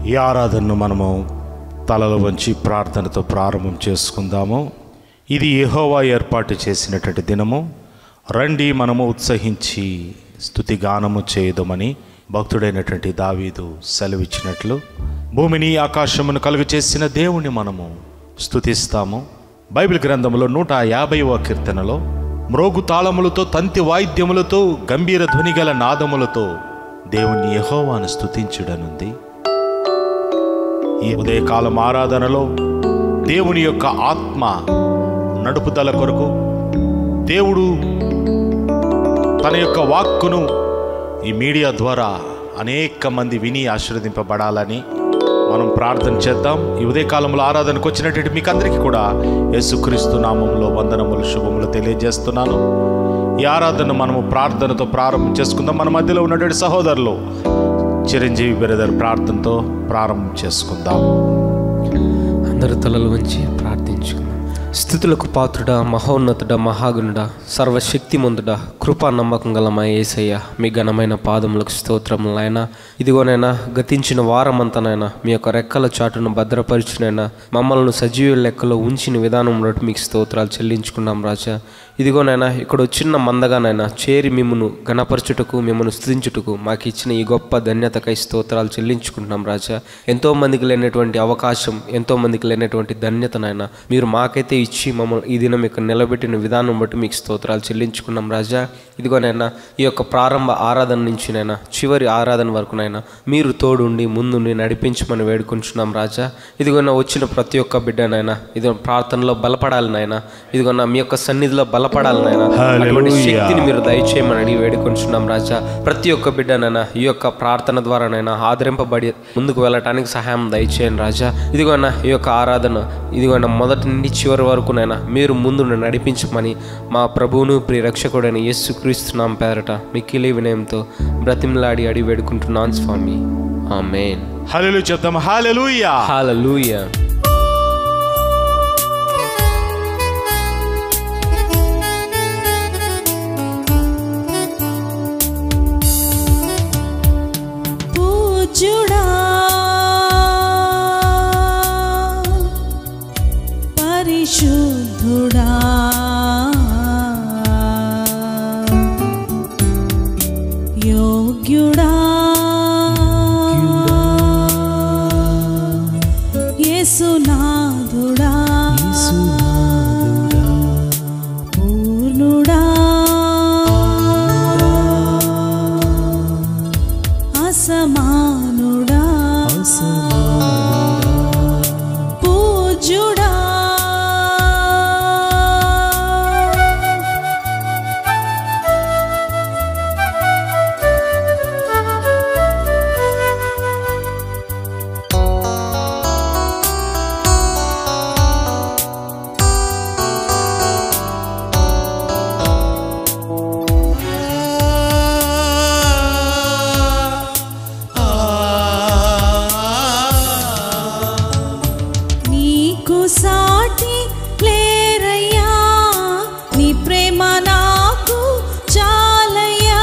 ఈ ఆరాధనను మనము తలలు వంచి ప్రార్థనతో ప్రారంభం చేసుకుందాము ఇది యెహోవా ఏర్పాటు చేసినటువంటి దినము రండి మనము ఉత్సహించి స్తుతి గానము చేయదమని భక్తుడైనటువంటి దావీదు సెలవిచ్చినట్లు భూమిని ఆకాశమును కలుగు చేసిన దేవుణ్ణి మనము స్తుతిస్తాము బైబిల్ గ్రంథంలో నూట యాభైవ కీర్తనలో మ్రోగు తాళములతో తంతి వాయిద్యములతో గంభీర ధ్వని గల నాదములతో దేవుణ్ణి యెహోవాను స్తుతించుడనుంది ఈ ఉదయకాలం ఆరాధనలో దేవుని యొక్క ఆత్మ నడుపుదల కొరకు దేవుడు తన యొక్క వాక్కును ఈ మీడియా ద్వారా అనేక మంది విని ఆశీర్వదింపబడాలని మనం ప్రార్థన చేద్దాం ఈ ఉదయకాలంలో ఆరాధనకు వచ్చినటువంటి మీకు అందరికీ కూడా యేసుక్రీస్తు నామంలో వందనములు శుభములు తెలియజేస్తున్నాను ఈ ఆరాధన మనము ప్రార్థనతో ప్రారంభం చేసుకుందాం మన మధ్యలో ఉన్నటువంటి సహోదరులు చిరంజీవి బ్రదర్ ప్రార్థనతో ప్రారంభం చేసుకుందాం అందరి తలలు వంచి ప్రార్థించుకుందాం స్థుతులకు పాత్రుడ మహోన్నతుడ మహాగుణుడ సర్వశక్తిమంతుడ కృపా నమ్మకం గల మా ఏసయ్య మీ ఘనమైన పాదములకు స్తోత్రములైనా ఇదిగోనైనా గతించిన వారమంతనైనా మీ యొక్క రెక్కల చాటును భద్రపరిచినైనా మమ్మల్ని సజీవ లెక్కలో ఉంచిన విధానం బట్టి మీకు స్తోత్రాలు చెల్లించుకున్నాం రాజా ఇదిగోనైనా ఇక్కడ చిన్న మందగానైనా చేరి మిమ్మను గణపరచుటకు మిమ్మల్ని స్థుతించుటకు మాకు ఇచ్చిన ఈ గొప్ప ధన్యతకై స్తోత్రాలు చెల్లించుకుంటున్నాం రాజా ఎంతో మందికి లేనటువంటి అవకాశం ఎంతో మందికి లేనటువంటి ధన్యతనైనా మీరు మాకైతే ఇచ్చి మమ్మల్ని ఈ దినం ఇక్కడ నిలబెట్టిన విధానం బట్టి మీకు స్తోత్రాలు చెల్లించుకున్నాం రాజా ఇదిగోనైనా ఈ యొక్క ప్రారంభ ఆరాధన నుంచినైనా చివరి ఆరాధన వరకునైనా మీరు తోడుండి ముందుండి నడిపించమని వేడుకుంటున్నాం రాజా ఇదిగోనా వచ్చిన ప్రతి ఒక్క బిడ్డనైనా ఇది ప్రార్థనలో బలపడాలి నాయనా ఇదిగోనా మీ యొక్క సన్నిధిలో బలపడాలి నాయనా అటువంటి Hallelujah. శక్తిని మీరు దయచేయమని అడిగి వేడుకుంటున్నాం రాజా ప్రతి ఒక్క బిడ్డనైనా ఈ యొక్క ప్రార్థన ద్వారానైనా ఆదరింపబడి ముందుకు వెళ్ళటానికి సహాయం దయచేయండి రాజా ఇదిగోనా ఈ యొక్క ఆరాధన ఇదిగోనా మొదటి నుండి చివరి వరకునైనా మీరు ముందు నడిపించమని మా ప్రభువును ప్రియ రక్షకుడైన యేసు క్రీస్తున్నాం పేరట మిక్కిలి వినయంతో బ్రతిమలాడి అడిగి వేడుకుంటున్నాను స్వామి ఆమెన్ హల్లెలూయా చెప్తాం హల్లెలూయా హాలూయా పూజ్యుడా పరిశుద్ధుడా యోగ్యుడా యేసునాథుడా పూర్ణుడా అసమానుడా పూజ్యుడా నీకు సాటి లేరయ్యా నీ ప్రేమ నాకు చాలయ్యా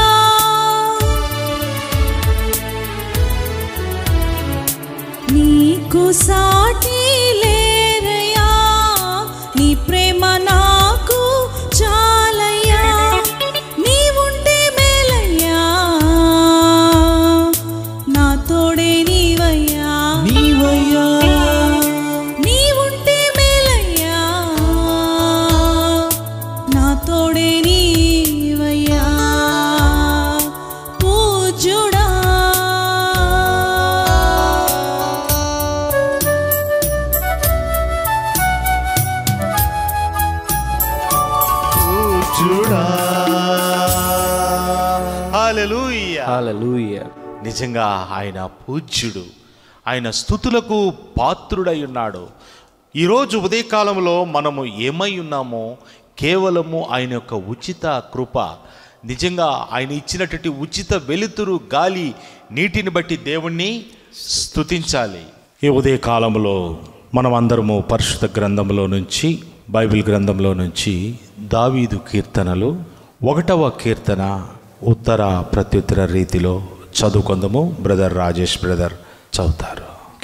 నీకు సాటి లేరయ్యా నీ ప్రేమ నాకు చాలయ్యా నీవుంటే మేలయ్యా నా తోడే నీవయ్యా నీవయ్యా నీవుంటే మేలయ్యా నా తోడే నీవయ్యా పూజ్యుడా చూడా హల్లెలూయా హాలూయా నిజంగా ఆయన పూజ్యుడు ఆయన స్థుతులకు పాత్రుడై ఉన్నాడు ఈరోజు ఉదయకాలంలో మనము ఏమై ఉన్నామో కేవలము ఆయన యొక్క ఉచిత కృప నిజంగా ఆయన ఇచ్చినటువంటి ఉచిత వెలుతురు గాలి నీటిని బట్టి దేవుణ్ణి స్తుతించాలి ఈ ఉదయకాలంలో మనం అందరము పరిశుద్ధ గ్రంథంలో నుంచి బైబిల్ గ్రంథంలో నుంచి దావీదు కీర్తనలు ఒకటవ కీర్తన ఉత్తర ప్రత్యుత్తర రీతిలో చదువుకుందాము బ్రదర్ రాజేష్ బ్రదర్ చదువుతారు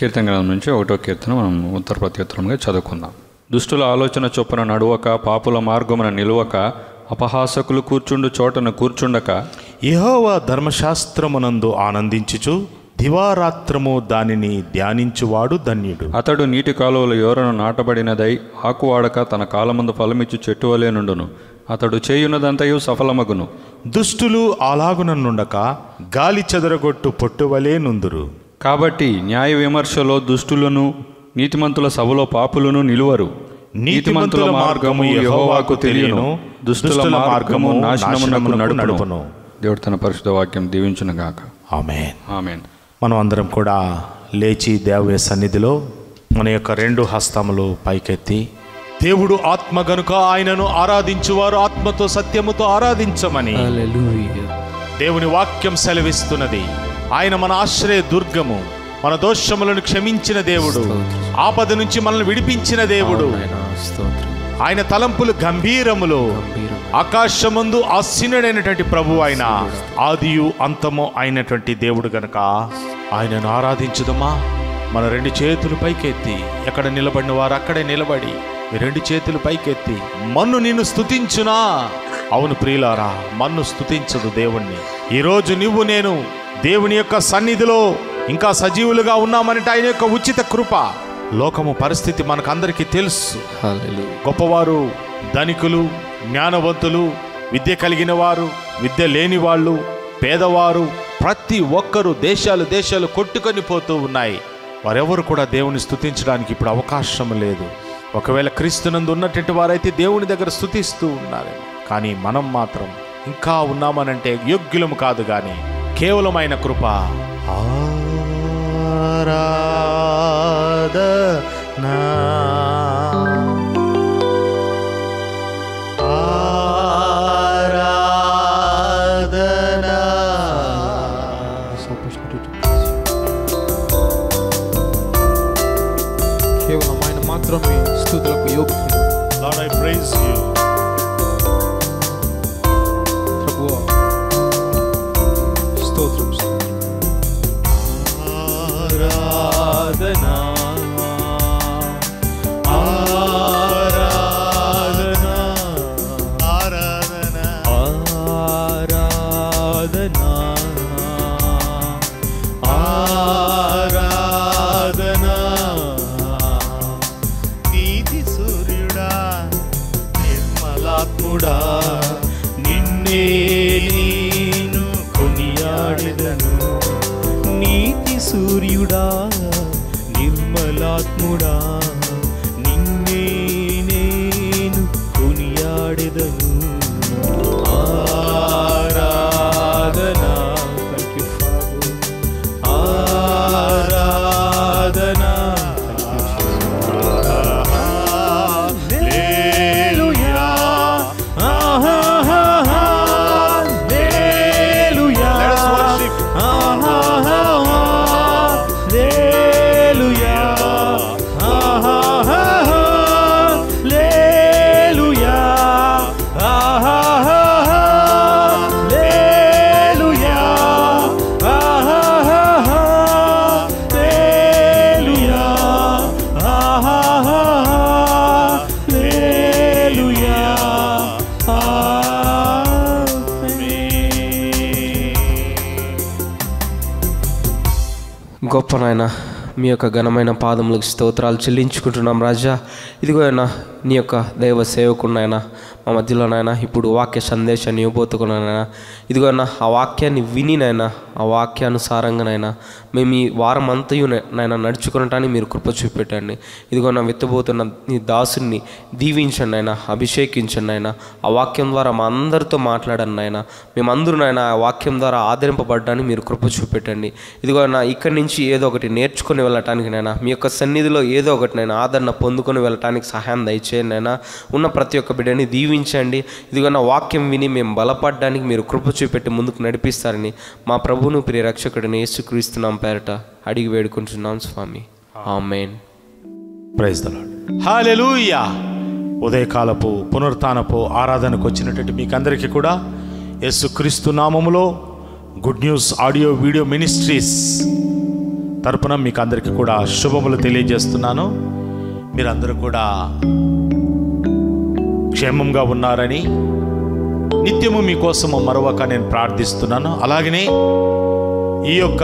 కీర్తన గ్రంథం నుంచి ఒకటో కీర్తన మనం ఉత్తర ప్రత్యుత్తరంగా చదువుకుందాం దుష్టుల ఆలోచన చొప్పున నడువక పాపుల మార్గమున నిలువక అపహాసకులు కూర్చుండు చోటన కూర్చుండక యెహోవా ధర్మశాస్త్రమునందు ఆనందించుచు దివారాత్రము దానిని ధ్యానించువాడు ధన్యుడు అతడు నీటి కాలువల యోరను నాటబడినదై ఆకువాడక తన కాలమందు ఫలమిచ్చు చెట్టు వలె నుండును అతడు చేయున్నదంతయు సఫలమగును దుష్టులు అలాగుననుండక గాలి చెదరగొట్టు పొట్టువలే నుందురు కాబట్టి న్యాయ విమర్శలో దుష్టులను నీతిమంతుల సభలో పాపులను నిలువరు నీతిమంతుల మార్గము యెహోవాకు తెలియను దుష్టుల మార్గము నాశనమునకు నడుపును నడుపును దేవుడు తన పరిశుద్ధ వాక్యం దీవించును గాక ఆమేన్ ఆమెన్ మనం అందరం కూడా లేచి దేవుని సన్నిధిలో మన యొక్క రెండు హస్తములు పైకెత్తి దేవుడు ఆత్మ గనుక ఆయనను ఆరాధించువారు ఆత్మతో సత్యముతో ఆరాధించమని హల్లెలూయా దేవుని వాక్యం సెలవిస్తున్నది ఆయన మన ఆశ్రయ దుర్గము మన దోషములను క్షమించిన దేవుడు ఆపద నుంచి మనల్ని విడిపించిన దేవుడు నాయనా, స్తోత్రం ఆయన తలంపులు గంభీరములు గంభీరం. ఆకాశమందు ఆసీనుడైనటువంటి ప్రభు ఆయన ఆదియు అంతము అయినటువంటి దేవుడు గనక ఆయనను ఆరాధించుదమా మన రెండు చేతులు పైకెత్తి ఎక్కడ నిలబడిన వారు అక్కడే నిలబడి మీ రెండు చేతులు పైకెత్తి మన్ను నిన్ను స్తుతించునా అవును ప్రియులారా మన్ను స్తుతించదు దేవుణ్ణి ఈరోజు నువ్వు నేను దేవుని యొక్క సన్నిధిలో ఇంకా సజీవులుగా ఉన్నామనంటే ఆయన యొక్క ఉచిత కృప లోకము పరిస్థితి మనకందరికీ తెలుసు హల్లెలూయా గొప్పవారు ధనికులు జ్ఞానవంతులు విద్య కలిగిన వారు విద్య లేని వాళ్ళు పేదవారు ప్రతి ఒక్కరూ దేశాలు దేశాలు కొట్టుకొని పోతూ ఉన్నాయి వారెవరు కూడా దేవుని స్తుతించడానికి ఇప్పుడు అవకాశం లేదు ఒకవేళ క్రీస్తునందు ఉన్నటువంటి వారైతే దేవుని దగ్గర స్తుతిస్తూ ఉన్నారు కానీ మనం మాత్రం ఇంకా ఉన్నామనంటే యోగ్యులము కాదు కానీ కేవలం ఆయన కృప ఆరాధనా కేవలం ఆయన మాత్రమే స్థుతులకు యోగ్యుడు Lord, I praise you. ప్రభువా స్తోత్రం స్తోత్రం ఆరాధనా ఆరాధనా ఆరాధనా ఆరాధనా ఆరాధనా నీతి సూర్యుడా నిర్మలాత్ముడా నిన్నే నేను కొనియాడెదను నీతి సూర్యుడా నిర్మలాత్ముడా నిన్నే నేను కొనియాడెదను ఆరాధనా Thank you, Father. ఆరాధనా హల్లెలూయా హల్లెలూయా Let us worship. హల్లెలూయా హల్లెలూయా హల్లెలూయా హల్లెలూయా హల్లెలూయా గొప్ప నాయన మీ యొక్క ఘనమైన పాదములకు స్తోత్రాలు చెల్లించుకుంటున్నాం రాజా ఇదిగో ఆయన నీ యొక్క దైవ సేవకున్నాయన మా మధ్యలో నాయన ఇప్పుడు వాక్య సందేశాన్ని ఇవ్వబోతున్నాయన ఇదిగో అన్న ఆ వాక్యాన్ని విని నాయన ఆ వాక్యానుసారంగానైనా మేము ఈ వారం అంతయు నాయన నడుచుకునటానికి మీరు కృప చూపెట్టండి ఇదిగో నా విత్తబోతున్న నీ దాసుని దీవించండి ఆయన అభిషేకించండి ఆయన ఆ వాక్యం ద్వారా మా అందరితో మాట్లాడండి ఆయన మేమందరూ నాయన ఆ వాక్యం ద్వారా ఆదరింపబడ్డానికి మీరు కృప చూపెట్టండి ఇదిగో నా ఇక్కడి నుంచి ఏదో ఒకటి నేర్చుకుని వెళ్ళటానికి నైనా మీ యొక్క సన్నిధిలో ఏదో ఒకటి నేను ఆదరణ పొందుకొని వెళ్ళటానికి సహాయం దయచేయండి నైనా ఉన్న ప్రతి ఒక్క బిడ్డని దీవించండి ఇదిగో నా వాక్యం విని మేము బలపడడానికి మీరు కృప చూపెట్టి ముందుకు నడిపిస్తారని మా ప్రభువును ప్రియ రక్షకుడిని యేసుక్రీస్తున్నాం పేరట అడిగి వేడుకుంటున్నాం స్వామి amen praise the lord hallelujah ఉదయకాలపు పునరుత్నపు ఆరాధనకు వచ్చినటువంటి మీకందరికీ కూడా యేసుక్రీస్తు నామములో good news audio video ministries తరపున మీకు అందరికీ కూడా శుభములు తెలియజేస్తున్నాను మీరందరూ కూడా క్షేమంగా ఉన్నారని నిత్యము మీకోసము మరొక నేను ప్రార్థిస్తున్నాను అలాగనే ఈ యొక్క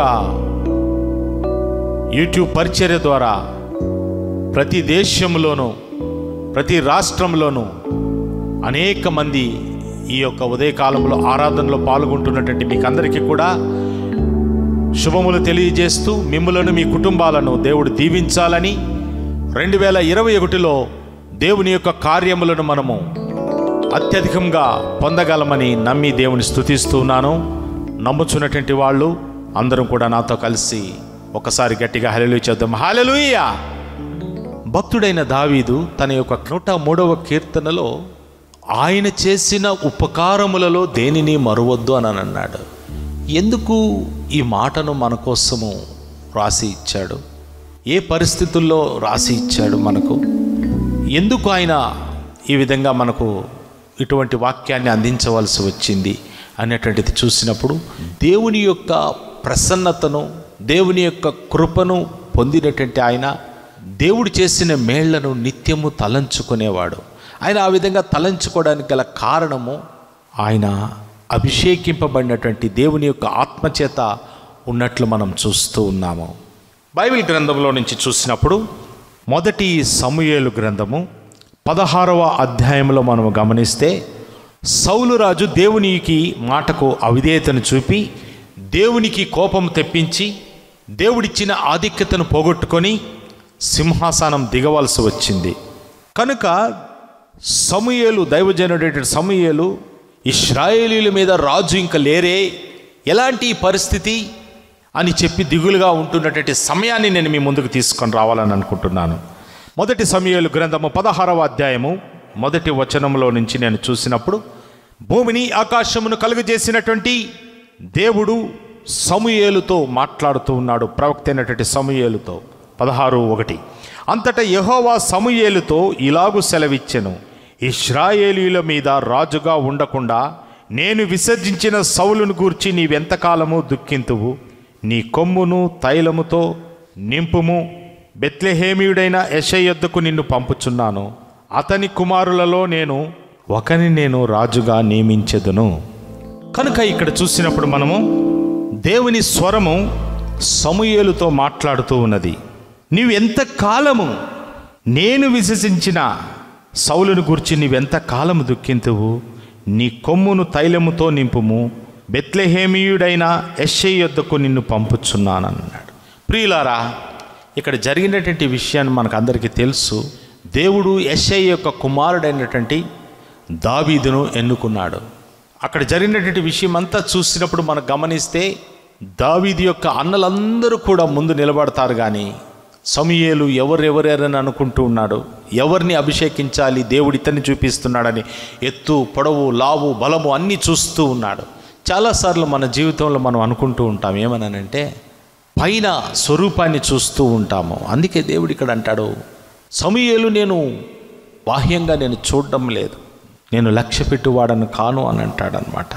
యూట్యూబ్ పరిచర్య ద్వారా ప్రతి దేశంలోనూ ప్రతి రాష్ట్రంలోనూ అనేక మంది ఈ యొక్క ఉదయకాలంలో ఆరాధనలో పాల్గొంటున్నటువంటి మీకు అందరికీ కూడా శుభములు తెలియజేస్తూ మిమ్మలను మీ కుటుంబాలను దేవుడు దీవించాలని రెండు వేల ఇరవై ఒకటిలో దేవుని యొక్క కార్యములను మనము అత్యధికంగా పొందగలమని నమ్మి దేవుని స్తుతిస్తూ ఉన్నాను నమ్ముచున్నటువంటి వాళ్ళు అందరం కూడా నాతో కలిసి ఒకసారి గట్టిగా హలెలు చేద్దాం హాలెలుయ్యా భక్తుడైన దావీదు తన యొక్క నూట మూడవ కీర్తనలో ఆయన చేసిన ఉపకారములలో దేనిని మరువద్దు అని అన్నాడు ఎందుకు ఈ మాటను మన కోసము రాసి ఇచ్చాడు ఏ పరిస్థితుల్లో రాసి ఇచ్చాడు మనకు ఎందుకు ఆయన ఈ విధంగా మనకు ఇటువంటి వాక్యాన్ని అందించవలసి వచ్చింది అనేటువంటిది చూసినప్పుడు దేవుని యొక్క ప్రసన్నతను దేవుని యొక్క కృపను పొందినటువంటి ఆయన దేవుడు చేసిన మేళ్లను నిత్యము తలంచుకునేవాడు ఆయన ఆ విధంగా తలంచుకోవడానికి గల కారణము ఆయన అభిషేకింపబడినటువంటి దేవుని యొక్క ఆత్మచేత ఉన్నట్లు మనం చూస్తూ ఉన్నాము బైబిల్ గ్రంథంలో నుంచి చూసినప్పుడు మొదటి సమూయేలు గ్రంథము పదహారవ అధ్యాయంలో మనము గమనిస్తే సౌలు రాజు దేవునికి మాటకు అవిధేయతను చూపి దేవునికి కోపం తెప్పించి దేవుడిచ్చిన ఆధిక్యతను పోగొట్టుకొని సింహాసనం దిగవలసి వచ్చింది కనుక సమూయేలు దైవజనుడైన సమూయేలు ఇస్రాయేలీల మీద రాజు ఇంకా లేరే ఎలాంటి పరిస్థితి అని చెప్పి దిగులుగా ఉంటున్నటువంటి సమయాన్ని నేను మీ ముందుకు తీసుకొని రావాలని అనుకుంటున్నాను మొదటి సమయాలు గ్రంథము పదహారవ అధ్యాయము మొదటి వచనంలో నుంచి నేను చూసినప్పుడు భూమిని ఆకాశమును కలుగజేసినటువంటి దేవుడు సమూయేలుతో మాట్లాడుతూ ఉన్నాడు ప్రవక్త అయినటువంటి సమూయేలుతో పదహారు ఒకటి అంతటా యెహోవా సమూయేలుతో ఇలాగు సెలవిచ్చెను ఇస్రాయేలీల మీద రాజుగా ఉండకుండా నేను విసర్జించిన సౌలును గూర్చి నీవెంతకాలము దుఃఖింతువు నీ కొమ్మును తైలముతో నింపుము బెత్లెహేమియుడైన యెషయొద్దకు నిన్ను పంపుచున్నాను అతని కుమారులలో నేను ఒకని నేను రాజుగా నియమించెదను కనుక ఇక్కడ చూసినప్పుడు మనము దేవుని స్వరము సమూయేలుతో మాట్లాడుతూ ఉన్నది నీవు ఎంత కాలము నేను విశ్వసించిన సౌలును గురించి నీవెంత కాలము దుఃఖింతువు నీ కొమ్మును తైలముతో నింపుము బెత్లెహేమియుడైన ఎస్ఐ యొద్దకు నిన్ను పంపుచున్నానన్నాడు ప్రియులారా ఇక్కడ జరిగినటువంటి విషయాన్ని మనకు అందరికీ తెలుసు దేవుడు ఎస్ఐ యొక్క కుమారుడైనటువంటి దావీదును ఎన్నుకున్నాడు అక్కడ జరిగినటువంటి విషయం అంతా చూసినప్పుడు మనం గమనిస్తే దావీదు యొక్క అన్నలందరూ కూడా ముందు నిలబడతారు కానీ సమూయేలు ఎవరెవరెవరని అనుకుంటూ ఉన్నాడు ఎవరిని అభిషేకించాలి దేవుడు ఇతన్ని చూపిస్తున్నాడని ఎత్తు పొడవు లావు బలము అన్నీ చూస్తూ ఉన్నాడు చాలాసార్లు మన జీవితంలో మనం అనుకుంటూ ఉంటాం ఏమనంటే పైన స్వరూపాన్ని చూస్తూ ఉంటాము అందుకే దేవుడు ఇక్కడ అంటాడు సమూయేలు నేను బాహ్యంగా నేను చూడడం లేదు నేను లక్ష్య పెట్టువాడను కాను అని అంటాడనమాట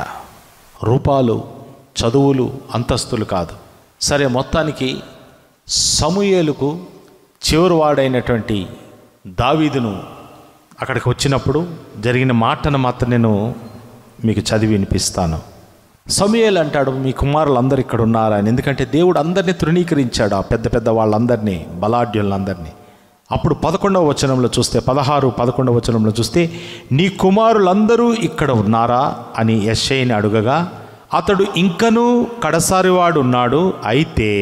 రూపాలు చదువులు అంతస్తులు కాదు సరే మొత్తానికి సమూయేలుకు చివరి వాడైనటువంటి దావీదును అక్కడికి వచ్చినప్పుడు జరిగిన మాటను మాత్రం నేను మీకు చదివి వినిపిస్తాను సమూయేలు అంటాడు మీ కుమారులందరూ ఇక్కడ ఉన్నారా అని ఎందుకంటే దేవుడు అందరినీ తృణీకరించాడు ఆ పెద్ద పెద్ద వాళ్ళందరినీ బలాఢ్యులందరినీ అప్పుడు పదకొండవ వచనంలో చూస్తే పదహారు పదకొండవ వచనంలో చూస్తే నీ కుమారులందరూ ఇక్కడ ఉన్నారా అని యశ్ఐని అడుగగా అతడు ఇంకనూ కడసారివాడు ఉన్నాడు అయితే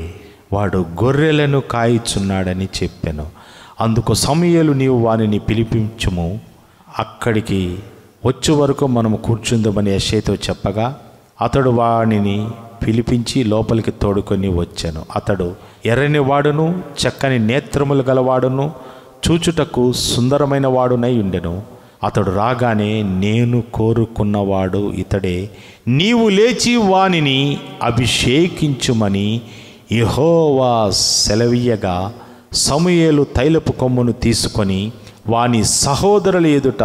వాడు గొర్రెలను కాయిచున్నాడని చెప్పాను అందుకు సమయలు నీవు వానిని పిలిపించుము అక్కడికి వచ్చే వరకు మనము కూర్చుందామని యశ్ఐతో చెప్పగా అతడు వానిని పిలిపించి లోపలికి తోడుకొని వచ్చాను అతడు ఎర్రని వాడును చక్కని నేత్రములు గలవాడును చూచుటకు సుందరమైన వాడునై ఉండెను అతడు రాగానే నేను కోరుకున్నవాడు ఇతడే నీవు లేచి వానిని అభిషేకించుమని యెహోవా సెలవీయగా సమూయేలు తైలపు కొమ్మును తీసుకొని వాని సహోదరుల ఎదుట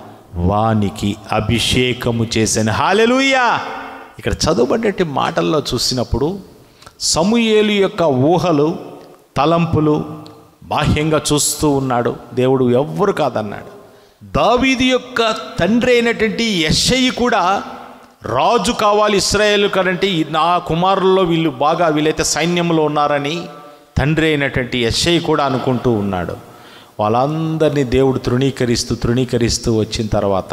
వానికి అభిషేకము చేశాను హాలెలూయా ఇక్కడ చదువుబడ్డటి మాటల్లో చూసినప్పుడు సమూయేలు యొక్క ఊహలు తలంపులు బాహ్యంగా చూస్తూ ఉన్నాడు దేవుడు ఎవ్వరు కాదన్నాడు దావీది యొక్క తండ్రి అయినటువంటి యెషయి కూడా రాజు కావాలి ఇస్రాయేల్ కనంటే ఈ నా కుమారుల్లో వీళ్ళు బాగా వీళ్ళైతే సైన్యంలో ఉన్నారని తండ్రి అయినటువంటి యెషయి కూడా అనుకుంటూ ఉన్నాడు వాళ్ళందరినీ దేవుడు తృణీకరిస్తూ తృణీకరిస్తూ వచ్చిన తర్వాత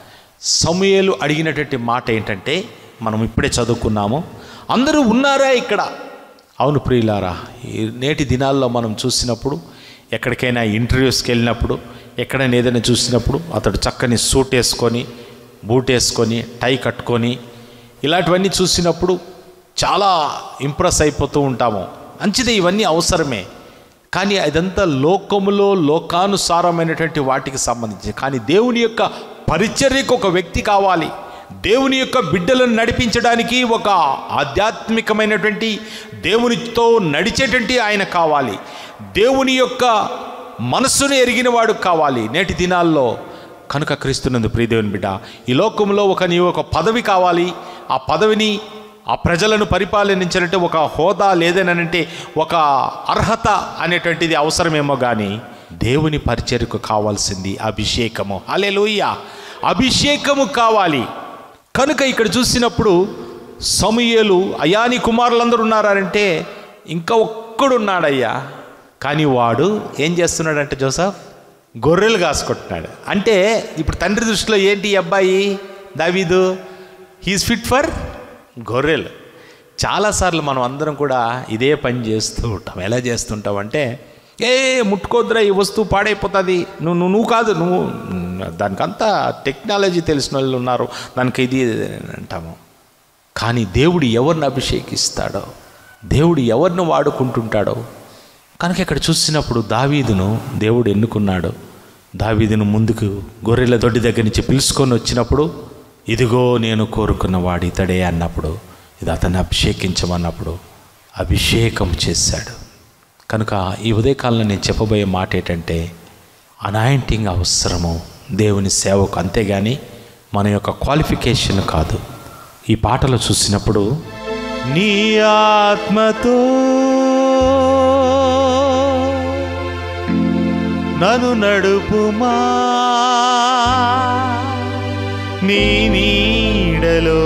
సమూయేలు అడిగినటువంటి మాట ఏంటంటే మనం ఇప్పుడే చదువుకున్నాము అందరూ ఉన్నారా ఇక్కడ అవును ప్రియులారా ఈ నేటి దినాల్లో మనం చూసినప్పుడు ఎక్కడికైనా ఇంటర్వ్యూస్కి వెళ్ళినప్పుడు ఎక్కడైనా ఏదైనా చూసినప్పుడు అతడు చక్కని సూట్ వేసుకొని బూట్ వేసుకొని టై కట్టుకొని ఇలాంటివన్నీ చూసినప్పుడు చాలా ఇంప్రెస్ అయిపోతూ ఉంటాము మంచిదే ఇవన్నీ అవసరమే కానీ అదంతా లోకములో లోకానుసారమైనటువంటి వాటికి సంబంధించి కానీ దేవుని యొక్క పరిచర్యకు ఒక వ్యక్తి కావాలి దేవుని యొక్క బిడ్డలను నడిపించడానికి ఒక ఆధ్యాత్మికమైనటువంటి దేవునితో నడిచేటువంటి ఆయన కావాలి దేవుని యొక్క మనస్సును ఎరిగిన వాడు కావాలి నేటి దినాల్లో కనుక క్రీస్తునందు ప్రియదేవుని బిడ్డ ఈ లోకంలో ఒక నీవు ఒక పదవి కావాలి ఆ పదవిని ఆ ప్రజలను పరిపాలనించాలంటే ఒక హోదా లేదనంటే ఒక అర్హత అనేటువంటిది అవసరమేమో కానీ దేవుని పరిచర్యకు కావాల్సింది అభిషేకము అలెలుయ్య అభిషేకము కావాలి కనుక ఇక్కడ చూసినప్పుడు సమూయేలు అయ్యా నీ కుమారులందరూ ఉన్నారంటే ఇంకా ఒక్కడున్నాడయ్యా కానీ వాడు ఏం చేస్తున్నాడంటే జోసఫ్ గొర్రెలు కాసుకుంటున్నాడు అంటే ఇప్పుడు తండ్రి దృష్టిలో ఏంటి ఈ అబ్బాయి దావీదు హీస్ ఫిట్ ఫర్ గొర్రెలు చాలాసార్లు మనం అందరం కూడా ఇదే పని చేస్తూ ఉంటాం ఎలా చేస్తుంటాం అంటే ఏ ముట్టుకోద్దురా ఈ వస్తువు పాడైపోతుంది నువ్వు నువ్వు నువ్వు కాదు నువ్వు దానికంతా టెక్నాలజీ తెలిసిన వాళ్ళు ఉన్నారు దానికి ఇది అంటాము కానీ దేవుడు ఎవరిని అభిషేకిస్తాడో దేవుడు ఎవరిని వాడుకుంటుంటాడో కనుక ఇక్కడ చూసినప్పుడు దావీదును దేవుడు ఎన్నుకున్నాడు దావీదును ముందుకు గొర్రెల దొడ్డి దగ్గర నుంచి పిలుచుకొని వచ్చినప్పుడు ఇదిగో నేను కోరుకున్న వాడు ఇతడే అన్నప్పుడు ఇది అతన్ని అభిషేకించమన్నప్పుడు అభిషేకం చేశాడు కనుక ఈ ఉదయకాలంలో నేను చెప్పబోయే మాట ఏంటంటే అనాయింటింగ్ అవసరము దేవుని సేవకు అంతేగాని మన యొక్క క్వాలిఫికేషన్ కాదు ఈ పాటలో చూసినప్పుడు నీ ఆత్మతో నన్ను నడుపుమా నీ నీడలో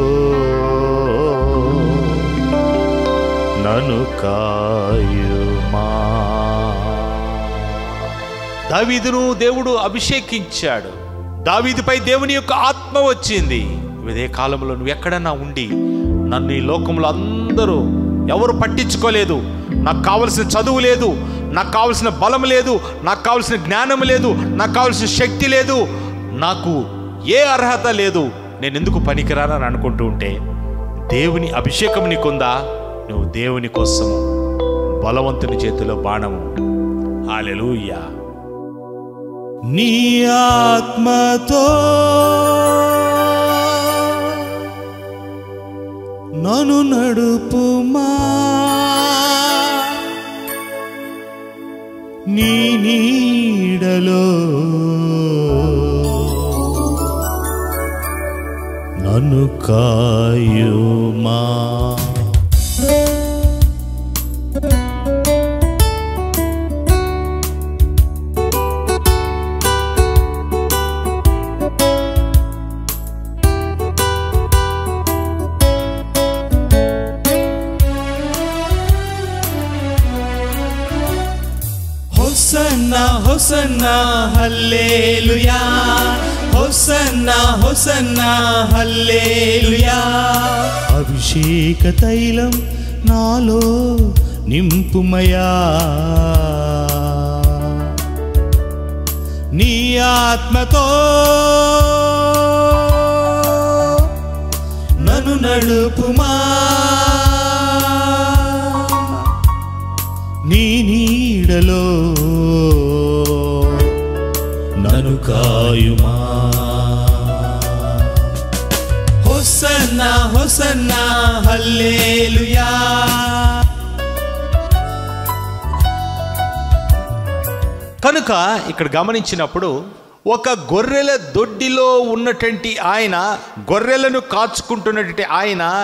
నన్ను కాయుమా దావీదును దేవుడు అభిషేకించాడు దావీదుపై దేవుని యొక్క ఆత్మ వచ్చింది ఇదే కాలంలో నువ్వు ఎక్కడన్నా ఉండి నన్ను ఈ లోకంలో అందరూ ఎవరు పట్టించుకోలేదు నాకు కావలసిన చదువు లేదు నాకు కావలసిన బలం లేదు నాకు కావలసిన జ్ఞానం లేదు నాకు కావలసిన శక్తి లేదు నాకు ఏ అర్హత లేదు నేను ఎందుకు పనికిరానని అనుకుంటూ ఉంటే దేవుని అభిషేకం నీకుందా నువ్వు దేవుని కోసము బలవంతుని చేతిలో బాణము ఆలెలూయా నీ ఆత్మతో నన్ను నడుపుమా నీ నీడలో నన్ను కాయుమా hosanna hosanna hallelujah hosanna hosanna hallelujah అభిషేక తైలం నాలో నింపుమయా నీ ఆత్మతో నన్ను నడుపుమా నీ నీడలో నన్ను కాయుమా హొసన్నా హొసన్నా హల్లేలుయా కనుక ఇక్కడ గమనించినప్పుడు ఒక గొర్రెల దొడ్డిలో ఉన్నటువంటి ఆయన గొర్రెలను కాచుకుంటున్నటువంటి ఆయన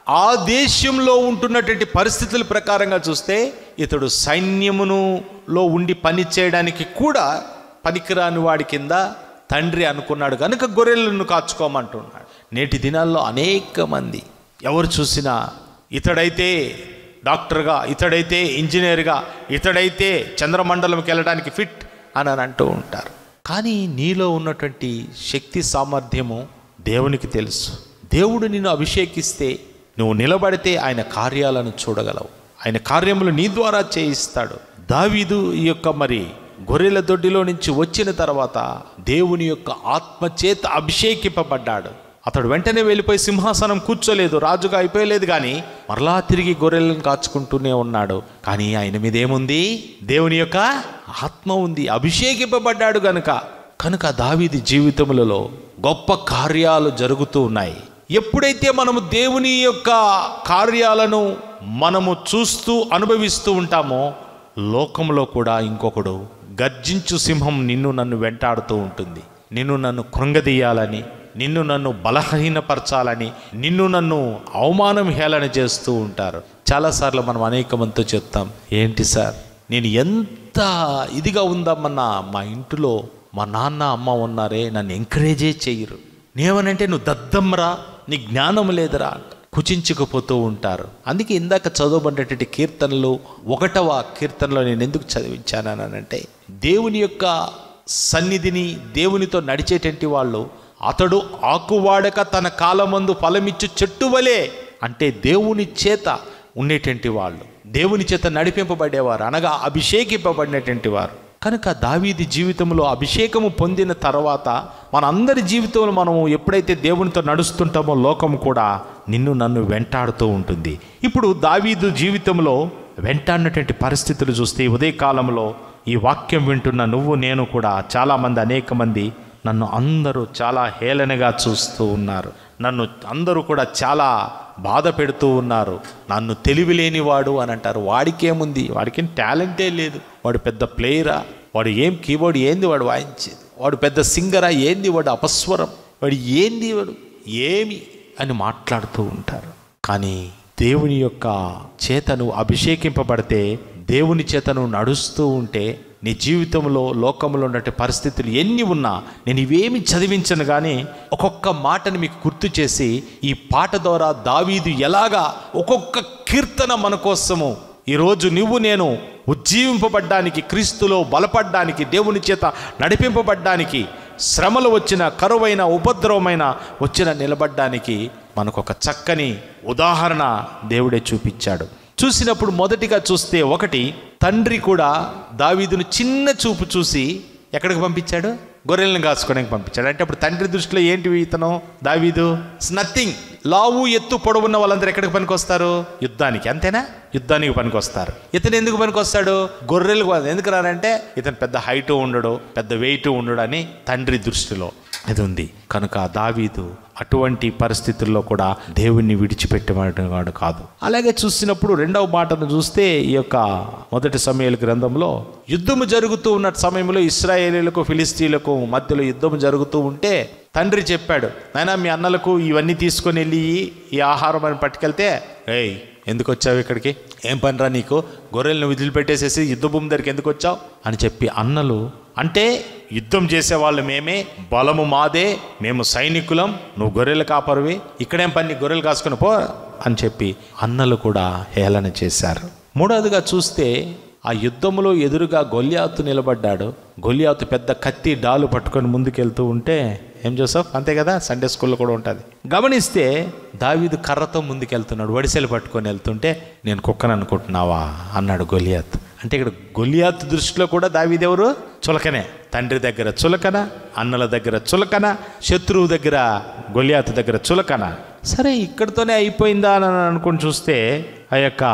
ఆ దేశంలో ఉంటున్నటువంటి పరిస్థితుల ప్రకారంగా చూస్తే ఇతడు సైన్యమును లో ఉండి పని చేయడానికి కూడా పనికిరాని వాడి కింద తండ్రి అనుకున్నాడు కనుక గొర్రెలను కాచుకోమంటున్నాడు నేటి దినాల్లో అనేక మంది ఎవరు చూసినా ఇతడైతే డాక్టర్గా ఇతడైతే ఇంజనీర్గా ఇతడైతే చంద్రమండలంకి వెళ్ళడానికి ఫిట్ అని అని అంటూ ఉంటారు కానీ నీలో ఉన్నటువంటి శక్తి సామర్థ్యము దేవునికి తెలుసు దేవుడు నిన్ను అభిషేకిస్తే నువ్వు నిలబడితే ఆయన కార్యాలను చూడగలవు ఆయన కార్యములు నీ ద్వారా చేయిస్తాడు దావీదు ఈ యొక్క మరి గొర్రెల దొడ్డిలో నుంచి వచ్చిన తర్వాత దేవుని యొక్క ఆత్మచేత అభిషేకింపబడ్డాడు అతడు వెంటనే వెళ్ళిపోయి సింహాసనం కూర్చోలేదు రాజుగా అయిపోయలేదు కానీ మరలా తిరిగి గొర్రెలను కాచుకుంటూనే ఉన్నాడు కానీ ఆయన మీద ఏముంది దేవుని యొక్క ఆత్మ ఉంది అభిషేకింపబడ్డాడు గనుక కనుక దావీది జీవితములలో గొప్ప కార్యాలు జరుగుతూ ఉన్నాయి ఎప్పుడైతే మనము దేవుని యొక్క కార్యాలను మనము చూస్తూ అనుభవిస్తూ ఉంటామో లోకంలో కూడా ఇంకొకడు గర్జించు సింహం నిన్ను నన్ను వెంటాడుతూ ఉంటుంది నిన్ను నన్ను కృంగదీయాలని నిన్ను నన్ను బలహీనపరచాలని నిన్ను నన్ను అవమానం హేళన చేస్తూ ఉంటారు చాలాసార్లు మనం అనేక మందితో చెప్తాం ఏంటి సార్ నేను ఎంత ఇదిగా ఉందామన్నా మా ఇంటిలో మా నాన్న అమ్మ ఉన్నారే నన్ను ఎంకరేజే చెయ్యరు నేమనంటే నువ్వు దద్దమ్మరా నీ జ్ఞానం లేదురా అంట. కుచించుకుపోతూ ఉంటారు అందుకే ఇందాక చదవబడినటువంటి కీర్తనలు ఒకటవ కీర్తనలో నేను ఎందుకు చదివించానంటే దేవుని యొక్క సన్నిధిని దేవునితో నడిచేటువంటి వాళ్ళు అతడు ఆకువాడక తన కాలమందు ఫలమిచ్చు చెట్టు వలె అంటే దేవుని చేత ఉండేటువంటి వాళ్ళు దేవుని చేత నడిపింపబడేవారు అనగా అభిషేకింపబడినటువంటి వారు కనుక దావీది జీవితంలో అభిషేకము పొందిన తర్వాత మనందరి జీవితంలో మనము ఎప్పుడైతే దేవునితో నడుస్తుంటామో లోకం కూడా నిన్ను నన్ను వెంటాడుతూ ఉంటుంది ఇప్పుడు దావీదు జీవితంలో వెంటాడినటువంటి పరిస్థితులు చూస్తే ఈ ఉదయకాలంలో ఈ వాక్యం వింటున్న నువ్వు నేను కూడా చాలామంది అనేక మంది నన్ను అందరూ చాలా హేళనగా చూస్తూ ఉన్నారు నన్ను అందరూ కూడా చాలా బాధ పెడుతూ ఉన్నారు నన్ను తెలివి లేనివాడు అని అంటారు వాడికేముంది వాడికేం టాలెంటే లేదు వాడు పెద్ద ప్లేయరా వాడు ఏం కీబోర్డ్ ఏంది వాడు వాయించేది వాడు పెద్ద సింగరా ఏంది వాడు అపస్వరం వాడు ఏంది వాడు ఏమి అని మాట్లాడుతూ ఉంటారు కానీ దేవుని యొక్క చేత నువ్వు అభిషేకింపబడితే దేవుని చేత నువ్వు నడుస్తూ ఉంటే నీ జీవితంలో లోకంలో ఉన్నట్టు పరిస్థితులు ఎన్ని ఉన్నా నేను ఇవేమి చదివించను కానీ ఒక్కొక్క మాటని మీకు గుర్తు చేసి ఈ పాట ద్వారా దావీదు ఎలాగా ఒక్కొక్క కీర్తన మన కోసము ఈరోజు నువ్వు నేను ఉజ్జీవింపబడ్డానికి క్రీస్తులో బలపడ్డానికి దేవుని చేత నడిపింపబడ్డానికి శ్రమలు వచ్చిన కరువైన ఉపద్రవమైన వచ్చిన నిలబడ్డానికి మనకు ఒక చక్కని ఉదాహరణ దేవుడే చూపించాడు చూసినప్పుడు మొదటిగా చూస్తే ఒకటి తండ్రి కూడా దావీదును చిన్న చూపు చూసి ఎక్కడికి పంపించాడు గొర్రెలను కాసుకోవడానికి పంపించాడు అంటే అప్పుడు తండ్రి దృష్టిలో ఏంటి ఇతను దావీదు నథింగ్ లావు ఎత్తు పొడవున్న వాళ్ళందరూ ఎక్కడికి పనికొస్తారు యుద్ధానికి అంతేనా యుద్ధానికి పనికొస్తారు ఇతను ఎందుకు పనికొస్తాడు గొర్రెలు కాదు. ఎందుకు రానంటే ఇతను పెద్ద హైట్ ఉండడు పెద్ద వెయిట్ ఉండడు అని తండ్రి దృష్టిలో ఇది ఉంది కనుక దావీదు అటువంటి పరిస్థితుల్లో కూడా దేవుణ్ణి విడిచిపెట్టేవాడు కాదు అలాగే చూసినప్పుడు రెండవ మాటను చూస్తే ఈ యొక్క మొదటి సమయాల గ్రంథంలో యుద్ధము జరుగుతూ ఉన్న సమయంలో ఇస్రాయేలీలకు ఫిలిస్తీన్లకు మధ్యలో యుద్ధం జరుగుతూ ఉంటే తండ్రి చెప్పాడు నాయనా మీ అన్నలకు ఇవన్నీ తీసుకొని వెళ్ళి ఈ ఆహారం అని పట్టుకెళ్తే ఏయ్ ఎందుకు వచ్చావు ఇక్కడికి ఏం పనిరా నీకు గొర్రెలను వదిలిపెట్టేసేసి యుద్ధ భూమి దగ్గరికి ఎందుకు వచ్చావు అని చెప్పి అన్నలు అంటే యుద్ధం చేసేవాళ్ళు మేమే బలము మాదే మేము సైనికులం నువ్వు గొర్రెలు కాపరువి ఇక్కడేం పని గొర్రెలు కాసుకుని పో అని చెప్పి అన్నలు కూడా హేళన చేశారు మూడవదిగా చూస్తే ఆ యుద్ధంలో ఎదురుగా గొల్యాతు నిలబడ్డాడు గొల్యాతు పెద్ద కత్తి డాలు పట్టుకొని ముందుకెళ్తూ ఉంటే ఏం జోసఫ్ అంతే కదా సండే స్కూల్లో కూడా ఉంటుంది గమనిస్తే దావీదు కర్రతో ముందుకెళ్తున్నాడు వడిసెలు పట్టుకొని వెళ్తుంటే నేను కుక్కను అనుకుంటున్నావా అన్నాడు గొలియాత్ అంటే ఇక్కడ గొలియాత్ దృష్టిలో కూడా దావీదెవరు చులకనే తండ్రి దగ్గర చులకన అన్నల దగ్గర చులకన శత్రువు దగ్గర గొలియాత్ దగ్గర చులకన సరే ఇక్కడితోనే అయిపోయిందా అని అనుకుని చూస్తే ఆ యొక్క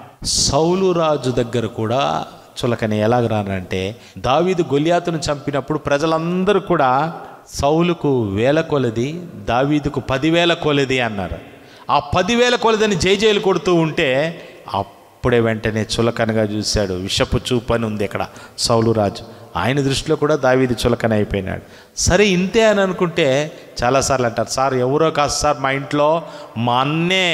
సౌలు రాజు దగ్గర కూడా చులకనే ఎలాగ రానంటే దావీదు గొలియాతును చంపినప్పుడు ప్రజలందరూ కూడా సౌలుకు వేల కొలది దావీదుకు పదివేల కొలది అన్నారు ఆ పదివేల కొలదని జైజైలు కొడుతూ ఉంటే అప్పుడే వెంటనే చులకనగా చూశాడు విషపు చూపు అని ఉంది ఇక్కడ సౌలు రాజు ఆయన దృష్టిలో కూడా దావీది చులకన అయిపోయినాడు సరే ఇంతే అని అనుకుంటే చాలాసార్లు అంటారు సార్ ఎవరో కాదు సార్ మా ఇంట్లో మా అన్నే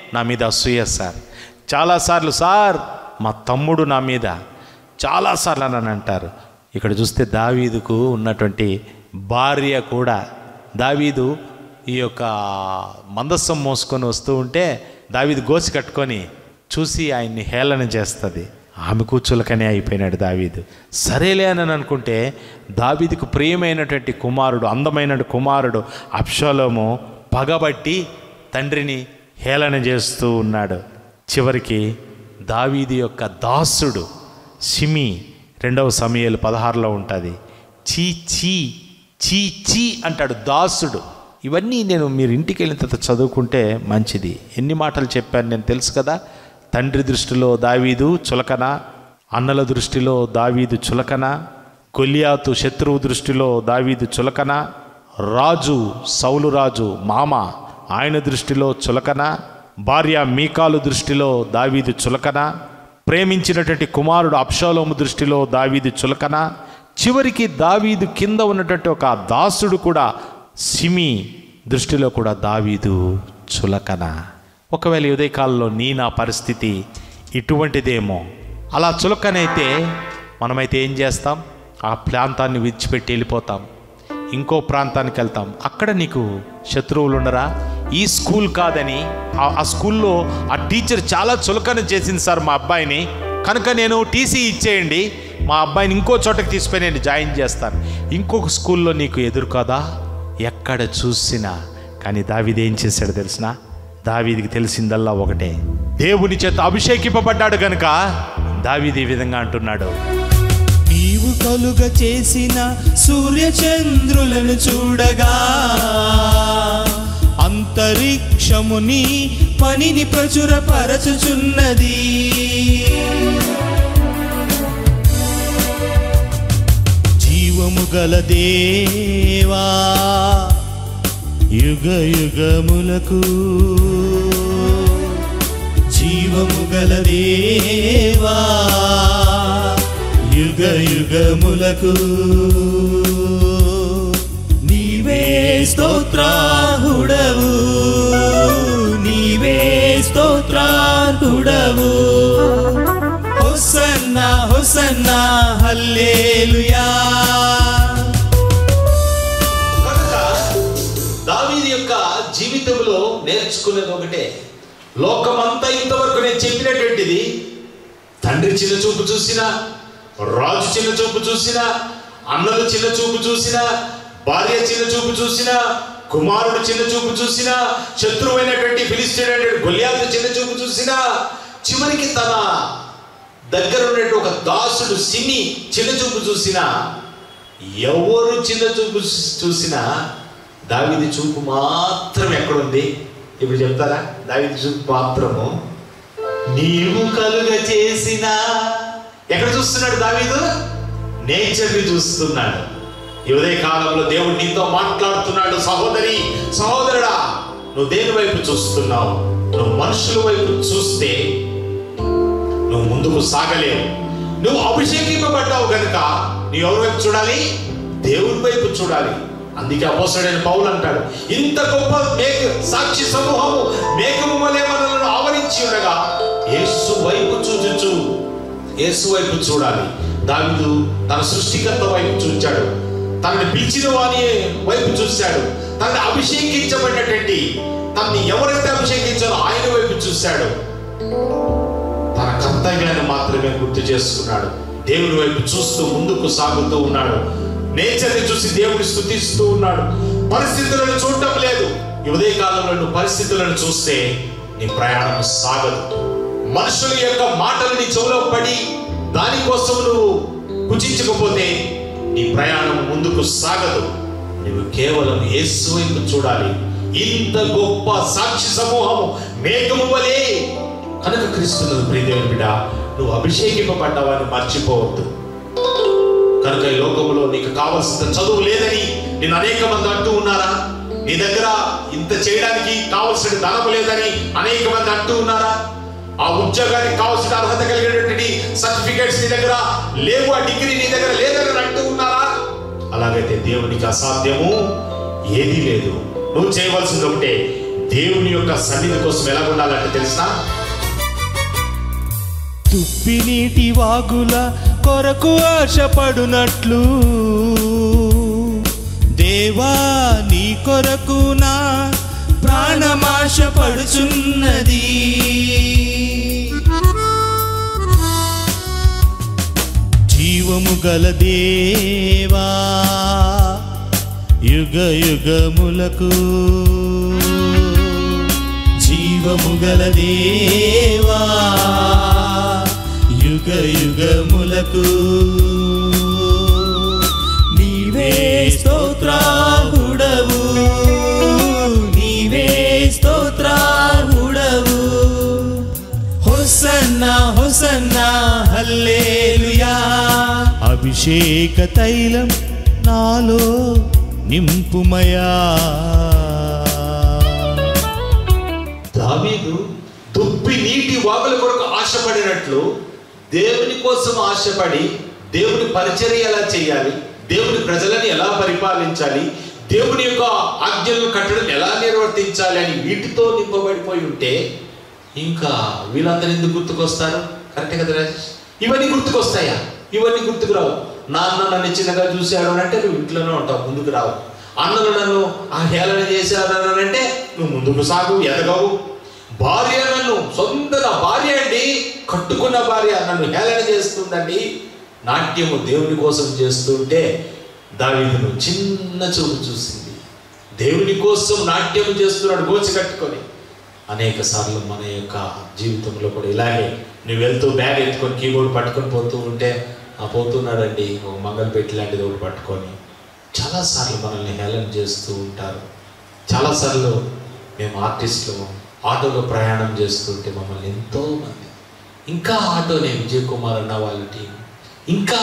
నా మీద అసూయ సార్ చాలాసార్లు సార్ మా తమ్ముడు నా మీద చాలాసార్లు అని అంటారు ఇక్కడ చూస్తే దావీదుకు ఉన్నటువంటి భార్య కూడా దావీదు ఈ యొక్క మందస్సం మోసుకొని వస్తూ ఉంటే దావీదు గోసి కట్టుకొని చూసి ఆయన్ని హేళన చేస్తుంది ఆమె కూర్చులకనే అయిపోయినాడు దావీదు సరేలే అని అనుకుంటే దావీదుకు ప్రియమైనటువంటి కుమారుడు అందమైన కుమారుడు అప్షలోము పగబట్టి తండ్రిని హేళన చేస్తూ ఉన్నాడు చివరికి దావీది యొక్క దాసుడు సిమి రెండవ సమయాలు పదహారులో ఉంటుంది చీ చీ చీ చీ అంటాడు దాసుడు ఇవన్నీ నేను మీరు ఇంటికి వెళ్ళిన తర్వాత చదువుకుంటే మంచిది ఎన్ని మాటలు చెప్పాను నేను తెలుసు కదా తండ్రి దృష్టిలో దావీదు చులకన అన్నల దృష్టిలో దావీదు చులకన కొలియాతు శత్రువు దృష్టిలో దావీదు చులకన రాజు సౌలు రాజు మామ ఆయన దృష్టిలో చులకన భార్య మీకాలు దృష్టిలో దావీదు చులకన ప్రేమించినటువంటి కుమారుడు అప్షాలోము దృష్టిలో దావీదు చులకన చివరికి దావీదు కింద ఉన్నటువంటి ఒక దాసుడు కూడా సిమి దృష్టిలో కూడా దావీదు చులకన ఒకవేళ ఈ ఉదయకాలంలో నీ నా పరిస్థితి ఇటువంటిదేమో అలా చులకనైతే మనమైతే ఏం చేస్తాం ఆ ప్రాంతాన్ని విడిచిపెట్టి వెళ్ళిపోతాం ఇంకో ప్రాంతానికి వెళ్తాం అక్కడ నీకు శత్రువులు ఉండరా ఈ స్కూల్ కాదని ఆ- ఆ స్కూల్లో ఆ టీచర్ చాలా చులకన చేసింది సార్ మా అబ్బాయిని కనుక నేను టీసీ ఇచ్చేయండి మా అబ్బాయిని ఇంకో చోటకి తీసుకొని నేను జాయిన్ చేస్తాను ఇంకొక స్కూల్లో నీకు ఎదురు కదా ఎక్కడ చూసినా కానీ దావీది ఏం చేశాడు తెలిసిన దావీదికి తెలిసిందల్లా ఒకటే దేవుని చేత అభిషేకింపబడ్డాడు గనుక దావీది ఈ విధంగా అంటున్నాడు నీవు కలుగ చేసిన సూర్యచంద్రులను చూడగా అంతరిక్షముని పనిని ప్రచురపరచుచున్నది జీవము గల దేవా యుగ యుగములకు జీవము గల దేవా యుగ యుగములకు నీవే స్తోత్రాహుడవు నీవే స్తోత్రాహుడవు హొసన్నా హొసన్నా హల్లేలుయా కనుక దావీది యొక్క జీవితంలో నేర్చుకునేది ఒకటే లోకమంతా ఇంతవరకు నేను చెప్పినటువంటిది తండ్రి చిన్న చూపు చూసినా రాజు చిన్న చూపు చూసినా అన్నలు చిన్న చూపు చూసినా భార్య చిన్న చూపు చూసినా కుమారుడు చిన్న చూపు చూసినా శత్రువైనటువంటి ఫిలిస్తీన్ గొలియాతు చిన్న చూపు చూసినా చివరికి తన దగ్గర ఉన్నటువంటి ఒక దాసుడు సిమి చిన్న చూపు చూసినా ఎవరు చిన్న చూపు చూసినా దావిది చూపు మాత్రం ఎక్కడుంది ఇప్పుడు చెప్తారా దావిది చూపు మాత్రము నీవు కలుగ చేసిన ఎక్కడ చూస్తున్నాడు దావీదు నేచర్ని చూస్తున్నాడు ఈ ఉదయ కాలంలో దేవుడు నీతో మాట్లాడుతున్నాడు సహోదరి సహోదరుడా నువ్వు దేని వైపు చూస్తున్నావు నువ్వు మనుషుల వైపు చూస్తే నువ్వు ముందుకు సాగలేవు నువ్వు అభిషేకింపబడ్డావు గనుక నువ్వు ఎవరి వైపు చూడాలి దేవుని వైపు చూడాలి అందుకే అపోసడైన పౌలు అంటాడు ఇంత గొప్ప మేఘ సాక్షి సమూహము మేఘము వలె మనలను ఆవరించి ఉండగా యేసు వైపు చూచుచు యేసు వైపు చూడాలి దావిదు తన సృష్టికర్త వైపు చూచాడు తనని పిలిచిన వాని వైపు చూశాడు తనని అభిషేకించబడినటువంటి తనని ఎవరైతే అభిషేకించారో ఆయన వైపు చూశాడు తన కర్తవ్యాన్ని మాత్రమే గుర్తు చేసుకున్నాడు దేవుని వైపు చూస్తూ ముందుకు సాగుతూ ఉన్నాడు నేచర్ని చూసి దేవుని స్థుతిస్తూ ఉన్నాడు పరిస్థితులను చూడటం లేదు ఈ ఉదయ కాలంలో నువ్వు పరిస్థితులను చూస్తే నీ ప్రయాణం సాగదు మనుషుల యొక్క మాటలు నీ చెవులో పడి దానికోసం నువ్వు కుచించకపోతే నీ ప్రయాణం ముందుకు సాగదు నువ్వు కేవలం యేసు వైపు చూడాలి ఇంత గొప్ప సాక్షి సమూహము మేఘము వలె కనుక క్రీస్తును ప్రియదేవుని బిడ్డ నువ్వు అభిషేకింపబడ్డావని మర్చిపోవద్దు కనుక ఈ లోకంలో నీకు కావలసిన చదువు లేదని నేను అనేక మంది అంటూ ఉన్నారా నీ దగ్గర ఇంత చేయడానికి కావలసిన ధనం లేదని అనేక మంది అంటూ ఉన్నారా ఆ ఉద్యోగానికి కావలసిన అర్హత కలిగినటువంటి సర్టిఫికేట్స్ నీ దగ్గర లేవు ఆ డిగ్రీ నీ దగ్గర లేదని అంటూ ఉన్నారా అలాగైతే దేవునికి అసాధ్యము ఏదీ లేదు నువ్వు చేయవలసింది ఒకటే దేవుని యొక్క సన్నిధి కోసం ఎలా ఉండాలంటే తెలుసా తుప్పి నీటి వాగుల కొరకు ఆశపడునట్లు దేవా నీ కొరకు నా ప్రాణమాశపడుచున్నది జీవము గల దేవా యుగ యుగములకు జీవము గల దేవా యుగ యుగములకు నీవే స్తోత్రాహుడవు నీవే స్తోత్రాహుడవు హొసన్నా హొసన్నా హల్లేలుయా అభిషేక తైలం నాలో నింపుమయా దావీదు దుప్పి నీటి వాగుల కొరకు ఆశపడినట్లు దేవుని కోసం ఆశపడి దేవుని పరిచర్య ఎలా చేయాలి దేవుని ప్రజలను ఎలా పరిపాలించాలి దేవుని యొక్క ఆజ్ఞలను కట్టడం ఎలా నిర్వర్తించాలి అని వీటితో నింపబడిపోయి ఉంటే ఇంకా వీళ్ళందరూ ఎందుకు గుర్తుకొస్తారు కరెక్టే కదా రాజేష్ ఇవన్నీ గుర్తుకొస్తాయా ఇవన్నీ గుర్తుకు రావు నాన్న నన్ను చిన్నగా చూశాడు అని అంటే నువ్వు ఇంట్లోనే ఉంటావు ముందుకు రావు అన్నలు నన్ను ఆ హేళన చేశాడు అని అంటే నువ్వు ముందుకు సాగు ఎదగవు భార్య నన్ను సొంత నా భార్య అండి కట్టుకున్న భార్య నన్ను హేళన చేస్తుందండి నాట్యము దేవుని కోసం చేస్తుంటే దావీదును చిన్న చూపు చూసింది దేవుని కోసం నాట్యం చేస్తున్నాడు గోచి కట్టుకొని అనేక సార్లు మన యొక్క జీవితంలో కూడా ఇలాగే నువ్వు వెళ్తూ బ్యాగ్ ఎత్తుకొని కీబోర్డ్ పట్టుకొని పోతూ ఉంటే ఆ పోతున్నాడండి ఒక మంగళపెట్టి లాంటిది ఒకటి పట్టుకొని చాలాసార్లు మనల్ని హేళన చేస్తూ ఉంటారు చాలాసార్లు మేము ఆర్టిస్టులు ఆటోలో ప్రయాణం చేస్తుంటే మమ్మల్ని ఎంతో మంది ఇంకా ఆటోనే విజయ్ కుమార్ అన్న వాళ్ళ టీం ఇంకా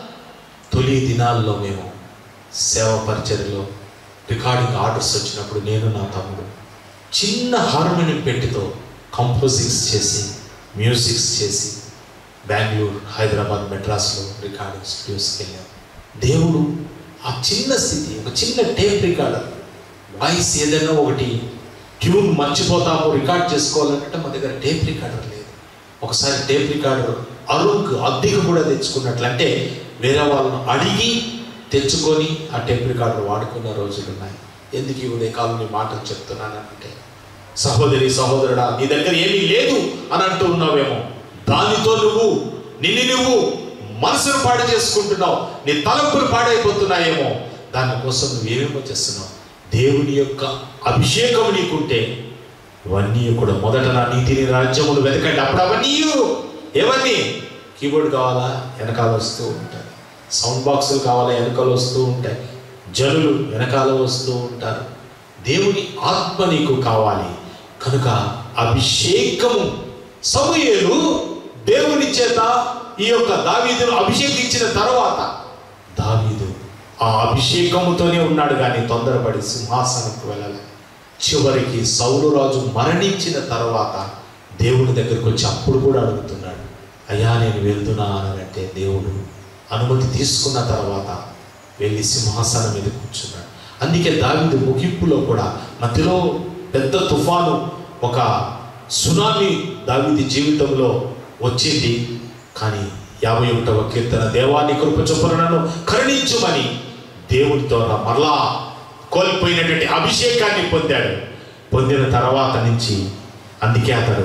తొలి దినాల్లో మేము సేవ పరిచర్యలో రికార్డింగ్ ఆర్డర్స్ వచ్చినప్పుడు నేను నా తమ్ముడు చిన్న హార్మోనియం పెట్టితో కంపోజింగ్స్ చేసి మ్యూజిక్స్ చేసి బెంగళూరు హైదరాబాద్ మెడ్రాస్లో రికార్డింగ్ స్టూడియోస్కి వెళ్ళాం దేవుడు ఆ చిన్న స్థితి ఒక చిన్న టేప్ రికార్డర్ వాయిస్ ఏదైనా ఒకటి ట్యూన్ మర్చిపోతాము రికార్డ్ చేసుకోవాలంటే మా దగ్గర టేప్ రికార్డర్ లేదు ఒకసారి టేప్ రికార్డర్ అరుగు అద్దెకు కూడా తెచ్చుకున్నట్లు అంటే వేరే వాళ్ళను అడిగి తెచ్చుకొని ఆ టేప్ రికార్డర్ వాడుకున్న రోజులు ఉన్నాయి ఎందుకు ఈ ఉదయకాలం నీ మాటలు చెప్తున్నానంటే సహోదరి సహోదరుడా నీ దగ్గర ఏమీ లేదు అని అంటూ ఉన్నావేమో దానితో నువ్వు నిన్ను నువ్వు మనసును పాడు చేసుకుంటున్నావు నీ తలంపులు పాడైపోతున్నాయేమో దానికోసం నువ్వేమేమో చేస్తున్నావు దేవుని యొక్క అభిషేకం నీకుంటే ఇవన్నీ కూడా మొదట నా నీతిని రాజ్యములు వెతకండి అప్పుడు అవన్నీ ఏవన్నీ కీబోర్డ్ కావాలా వెనకాల వస్తూ ఉంటాయి సౌండ్ బాక్సులు కావాలా వెనకాల వస్తూ ఉంటాయి జనులు వెనకాల వస్తూ ఉంటారు దేవుని ఆత్మ నీకు కావాలి కనుక అభిషేకము సమూయేలు దేవుని చేత ఈ యొక్క దావీదును అభిషేకించిన తర్వాత దావీదు ఆ అభిషేకముతోనే ఉన్నాడు కానీ తొందరపడి సింహాసనంకు వెళ్ళాలి చివరికి సౌలు రాజు మరణించిన తర్వాత దేవుని దగ్గరకు వచ్చి అప్పుడు కూడా అడుగుతున్నాడు అయ్యా నేను వెళ్తున్నా అని అంటే దేవుడు అనుమతి తీసుకున్న తర్వాత వెళ్ళి సింహాసనం మీద కూర్చున్నాడు అందుకే దావిదు ముగింపులో కూడా మధ్యలో పెద్ద తుఫాను ఒక సునామీ దావిది జీవితంలో వచ్చింది కానీ యాభై ఒకటవ కీర్తన దేవాన్ని కృప చొప్పున నన్ను కరుణించుమని దేవుని ద్వారా మరలా కోల్పోయినటువంటి అభిషేకాన్ని పొందాడు పొందిన తర్వాత నుంచి అందుకే అతడు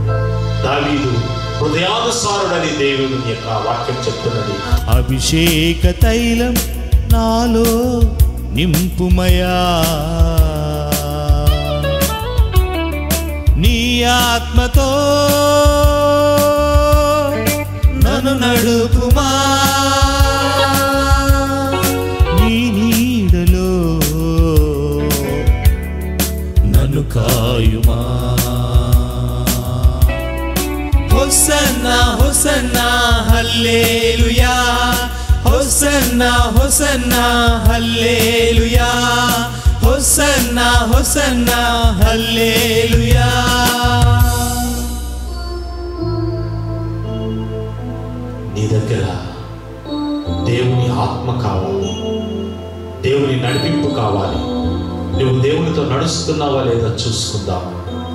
దావీదు హృదయానుసారుడని దేవుని యొక్క వాక్యం చెప్తున్నది అభిషేక తైలం నాలో నింపుమయా నీ ఆత్మతో నన్ను నడుపుమా నీ నీడలో నన్ను కాయుమా hosanna hosanna hallelujah hosanna hosanna hallelujah hosanna hosanna hallelujah నీ దగ్గర దేవుని ఆత్మ కావాలి దేవుని నడిపింపు కావాలి నువ్వు దేవునితో నడుస్తున్నావా లేదా చూసుకుందాం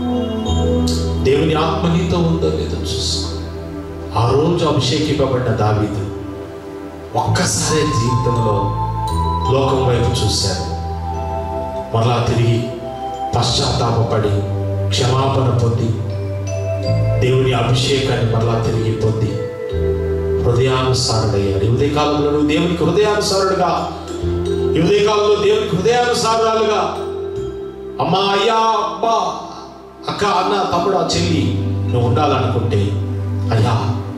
దేవుని ఆత్మ నీతో ఉందో లేదో చూసుకో ఆ రోజు అభిషేకింపబడిన దావీదు ఒక్కసారి జీవితంలో లోకం వైపు చూశారు మరలా తిరిగి పశ్చాత్తాపపడి క్షమాపణ పొంది దేవుని అభిషేకాన్ని మరలా తిరిగి పొంది హృదయానుసారుడయ్యాడు ఈ ఉదయకాలంలో నువ్వు దేవునికి హృదయానుసారుడుగా ఈ ఉదయకాలంలో దేవునికి హృదయానుసారాలుగా అమ్మా అయ్యా అబ్బా అక్క అన్న తమ్ముడు చెల్లి నువ్వు ఉండాలనుకుంటే అయ్యా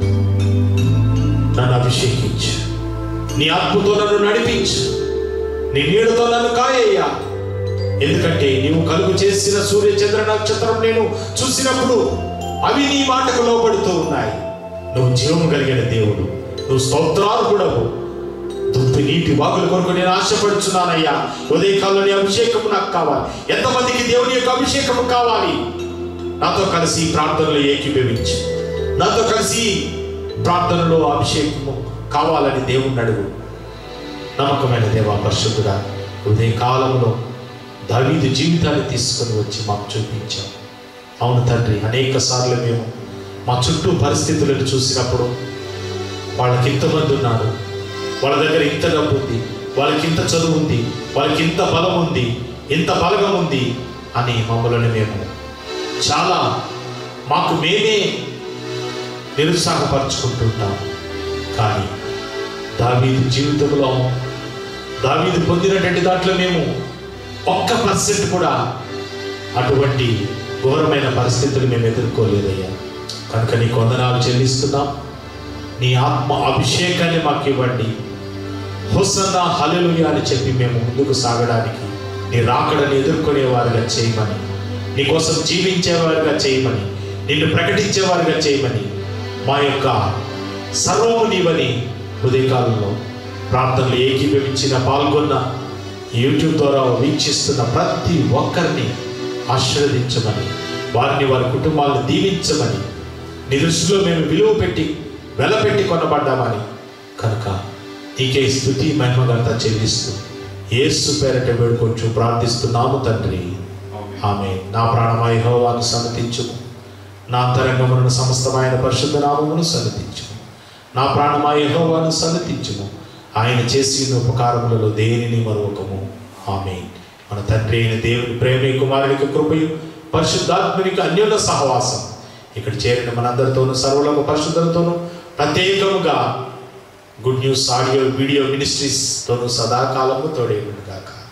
నన్ను అభిషేకించు నీ ఆత్మతో నన్ను నడిపించు నీ నీడతో నన్ను కాయ్యా ఎందుకంటే నీవు కలుగు చేసిన సూర్య చంద్ర నక్షత్రం నేను చూసినప్పుడు అవి నీ మాటకు లోబడుతూ ఉన్నాయి నువ్వు జీవము కలిగిన దేవుడు నువ్వు స్తోత్రార్హుడవు దుప్పి నీటి వాగుల కొరకు నేను ఆశపడుచున్నానయ్యా ఉదయకాలంలో నీ అభిషేకం నాకు కావాలి ఎంతమందికి దేవుని యొక్క అభిషేకం కావాలి నాతో కలిసి ప్రార్థనలో ఏకీభవించు నాతో కలిసి ప్రార్థనలో అభిషేకము కావాలని దేవుణ్ణి అడుగు నమ్మకమైన దేవా పరిశుద్ధుడా ఉదయ కాలంలో దావీదు జీవితాన్ని తీసుకొని వచ్చి మాకు చూపించాం అవును తండ్రి అనేక సార్లు మేము మా చుట్టూ పరిస్థితులను చూసినప్పుడు వాళ్ళకి ఇంతమంది ఉన్నారు వాళ్ళ దగ్గర ఇంత డబ్బు ఉంది వాళ్ళకి ఇంత చదువు ఉంది వాళ్ళకి ఇంత బలం ఉంది ఇంత బలగం ఉంది అని మమ్మల్ని మేము చాలా మాకు మేమే నిరుత్సాహపరుచుకుంటుంటాం కానీ దావీదు జీవితంలో దావీదు పొందినటువంటి దాంట్లో మేము ఒక్క పర్సెంట్ కూడా అటువంటి ఘోరమైన పరిస్థితులు మేము ఎదుర్కోలేదయ్యా కనుక నీ కొందనాలు చెల్లిస్తున్నాం నీ ఆత్మ అభిషేకాన్ని మాకు ఇవ్వండి హుసన్న హలలుయ అని చెప్పి మేము ముందుకు సాగడానికి నీ రాకడని ఎదుర్కొనేవారుగా చేయమని నీ కోసం జీవించేవారుగా చేయమని నిన్ను ప్రకటించేవారుగా చేయమని మా యొక్క సర్వము నీవని హృదయకాలంలో ప్రార్థనలు ఏకీభవించిన పాల్గొన్న యూట్యూబ్ ద్వారా వీక్షిస్తున్న ప్రతి ఒక్కరిని ఆశీర్వదించమని వారిని వారి కుటుంబాలను దీవించమని నీ దృష్టిలో మేము విలువ పెట్టి వెలపెట్టి కొనబడ్డామని కనుక నీకే స్థుతి మహిమగంతా చెల్లిస్తూ ఏసు పేరట వేడుకొంచు ప్రార్థిస్తున్నాము తండ్రి ఆమె నా ప్రాణమాయ హోవాను సన్నతించుము నా అంతరంగములను సమస్తమైన పరిశుద్ధ నామమును సన్నతించుము నా ప్రాణమాయ హోవాను సన్నతించుము ఆయన చేసిన ఉపకారములలో దేనిని మరొకము ఆమె మన తండ్రి అయిన దేవుని ప్రేమి కుమారునికి కృపయు పరిశుద్ధాత్మనికి అన్యోన్య సహవాసం ఇక్కడ చేరిన మనందరితోనూ సర్వులకు పరిశుద్ధులతోనూ ప్రత్యేకముగా గుడ్ న్యూస్ ఆడియో వీడియో మినిస్ట్రీస్తోనూ సదాకాలము తోడేగుడుగాక